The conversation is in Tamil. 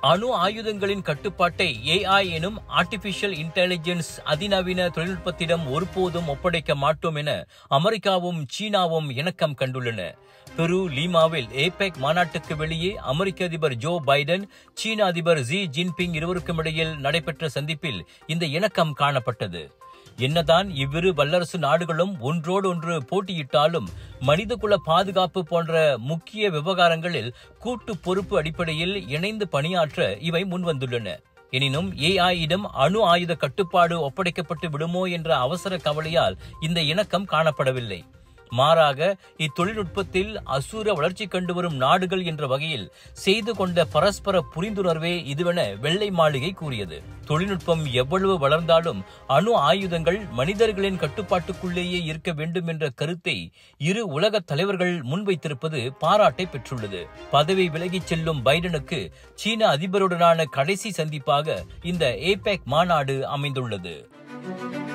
அணு ஆயுதங்களின் கட்டுப்பாட்டை ஏஐ எனும் ஆர்டிபிஷியல் இன்டெலிஜென்ஸ் அதிநவீன தொழில்நுட்பத்திடம் ஒருபோதும் ஒப்படைக்க மாட்டோம் என அமெரிக்காவும் சீனாவும் இணக்கம் கண்டுள்ளன பெரு லீமாவில் ஏபெக் மாநாட்டுக்கு வெளியே அமெரிக்க அதிபர் ஜோ பைடன் சீன அதிபர் ஜி ஜின்பிங் இருவருக்கும் இடையில் நடைபெற்ற சந்திப்பில் இந்த இணக்கம் காணப்பட்டது என்னதான் இவ்விரு வல்லரசு நாடுகளும் ஒன்றோடு ஒன்று போட்டியிட்டாலும் மனிதகுல பாதுகாப்பு போன்ற முக்கிய விவகாரங்களில் கூட்டு பொறுப்பு அடிப்படையில் இணைந்து பணியாற்ற இவை முன்வந்துள்ளன எனினும் ஏஐயிடம் அணு ஆயுத கட்டுப்பாடு ஒப்படைக்கப்பட்டு விடுமோ என்ற அவசர கவலையால் இந்த இணக்கம் காணப்படவில்லை மாறாக இத்தொழில்நுட்பத்தில் அசூர வளர்ச்சி கண்டு வரும் நாடுகள் என்ற வகையில் செய்து கொண்ட பரஸ்பர புரிந்துணர்வே இதுவென வெள்ளை மாளிகை கூறியது தொழில்நுட்பம் எவ்வளவு வளர்ந்தாலும் அணு ஆயுதங்கள் மனிதர்களின் கட்டுப்பாட்டுக்குள்ளேயே இருக்க வேண்டும் என்ற கருத்தை இரு உலக தலைவர்கள் முன்வைத்திருப்பது பாராட்டை பெற்றுள்ளது பதவி விலகிச் செல்லும் பைடனுக்கு சீன அதிபருடனான கடைசி சந்திப்பாக இந்த ஏபெக் மாநாடு அமைந்துள்ளது